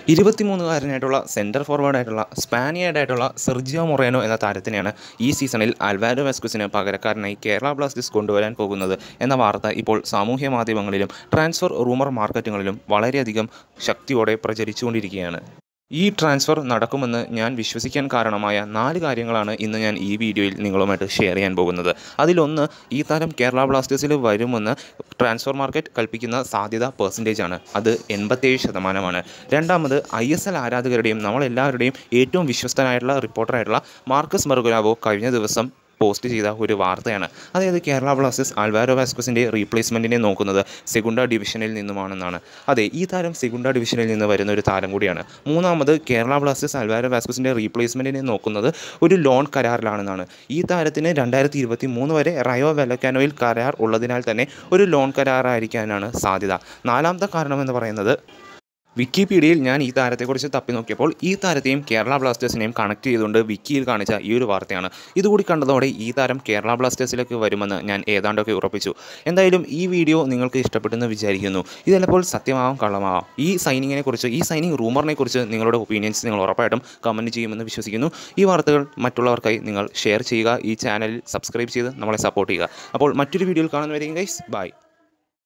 ഇരുപത്തിമൂന്നുകാരനായിട്ടുള്ള centre ഫോർവേഡായിട്ടുള്ള സ്പാനിയർഡായിട്ടുള്ള Sergio Moreno എന്ന താരത്തിനെയാണ് ഈ സീസണിൽ ആൽവാരോ വെസ്കുസിന് പകരക്കാരനായി കേരള ബ്ലാസ്റ്റേഴ്സ് കൊണ്ടുവരാൻ പോകുന്നത് എന്ന വാർത്ത ഇപ്പോൾ സാമൂഹ്യ മാധ്യമങ്ങളിലും ട്രാൻസ്ഫർ റൂമർ മാർക്കറ്റുകളിലും വളരെയധികം ശക്തിയോടെ പ്രചരിച്ചുകൊണ്ടിരിക്കുകയാണ് ഈ ട്രാൻസ്ഫർ നടക്കുമെന്ന് ഞാൻ വിശ്വസിക്കാൻ കാരണമായ നാല് കാര്യങ്ങളാണ് ഇന്ന് ഞാൻ ഈ വീഡിയോയിൽ നിങ്ങളുമായിട്ട് ഷെയർ ചെയ്യാൻ പോകുന്നത് അതിലൊന്ന് ഈ താരം കേരള ബ്ലാസ്റ്റേഴ്സിൽ വരുമെന്ന് ട്രാൻസ്ഫർ മാർക്കറ്റ് കൽപ്പിക്കുന്ന സാധ്യത പെർസെൻറ്റേജ് ആണ് അത് എൺപത്തേഴ് ശതമാനമാണ് രണ്ടാമത് ഐ എസ് എൽ ആരാധകരുടെയും നമ്മളെല്ലാവരുടെയും ഏറ്റവും വിശ്വസ്തനായിട്ടുള്ള റിപ്പോർട്ടറായിട്ടുള്ള മാർക്കസ് മെറുഗുലാവോ കഴിഞ്ഞ ദിവസം പോസ്റ്റ് ചെയ്ത ഒരു വാർത്തയാണ് അതായത് കേരള ബ്ലാസ്റ്റേഴ്സ് ആൽവാരോ വാസ്കസിൻ്റെ റീപ്ലേസ്മെൻറ്റിനെ നോക്കുന്നത് സെഗുണ്ട ഡിവിഷനിൽ നിന്നുമാണെന്നാണ് അതെ ഈ താരം സെഗുണ്ട ഡിവിഷനിൽ നിന്ന് വരുന്ന ഒരു താരം കൂടിയാണ് മൂന്നാമത് കേരള ബ്ലാസ്റ്റേഴ്സ് ആൽവാരോ വാസ്കസിൻ്റെ റീപ്ലേസ്മെൻറ്റിനെ നോക്കുന്നത് ഒരു ലോൺ കരാറിലാണെന്നാണ് ഈ താരത്തിന് രണ്ടായിരത്തി ഇരുപത്തി മൂന്ന് വരെ റയോ വെലക്കാനോയിൽ കരാർ ഉള്ളതിനാൽ തന്നെ ഒരു ലോൺ കരാറായിരിക്കാനാണ് സാധ്യത നാലാമത്തെ കാരണം എന്ന് പറയുന്നത് വിക്കിപീഡിയയിൽ ഞാൻ ഈ താരത്തെക്കുറിച്ച് തപ്പി നോക്കിയപ്പോൾ ഈ താരത്തെയും കേരള ബ്ലാസ്റ്റേഴ്സിനെയും കണക്ട് ചെയ്തുകൊണ്ട് വിക്കിയിൽ കാണിച്ച ഈ ഒരു വാർത്തയാണ് ഇതുകൂടി കണ്ടതോടെ ഈ താരം കേരള ബ്ലാസ്റ്റേഴ്സിലേക്ക് വരുമെന്ന് ഞാൻ ഏതാണ്ടൊക്കെ ഉറപ്പിച്ചു എന്തായാലും ഈ വീഡിയോ നിങ്ങൾക്ക് ഇഷ്ടപ്പെട്ടെന്ന് വിചാരിക്കുന്നു ഇതെല്ലപ്പോൾ സത്യമാവാം കള്ളമാവാം ഈ സൈനിങ്ങിനെ കുറിച്ച് ഈ സൈനിങ് റൂമറിനെ കുറിച്ച് നിങ്ങളുടെ ഒപ്പീനിയൻസ് നിങ്ങൾ ഉറപ്പായിട്ടും കമൻറ്റ് ചെയ്യുമെന്ന് വിശ്വസിക്കുന്നു ഈ വാർത്തകൾ മറ്റുള്ളവർക്കായി നിങ്ങൾ ഷെയർ ചെയ്യുക ഈ ചാനലിൽ സബ്സ്ക്രൈബ് ചെയ്ത് നമ്മളെ സപ്പോർട്ട് ചെയ്യുക അപ്പോൾ മറ്റൊരു വീഡിയോയിൽ കാണുന്നവരെയും ഗൈസ് ബൈ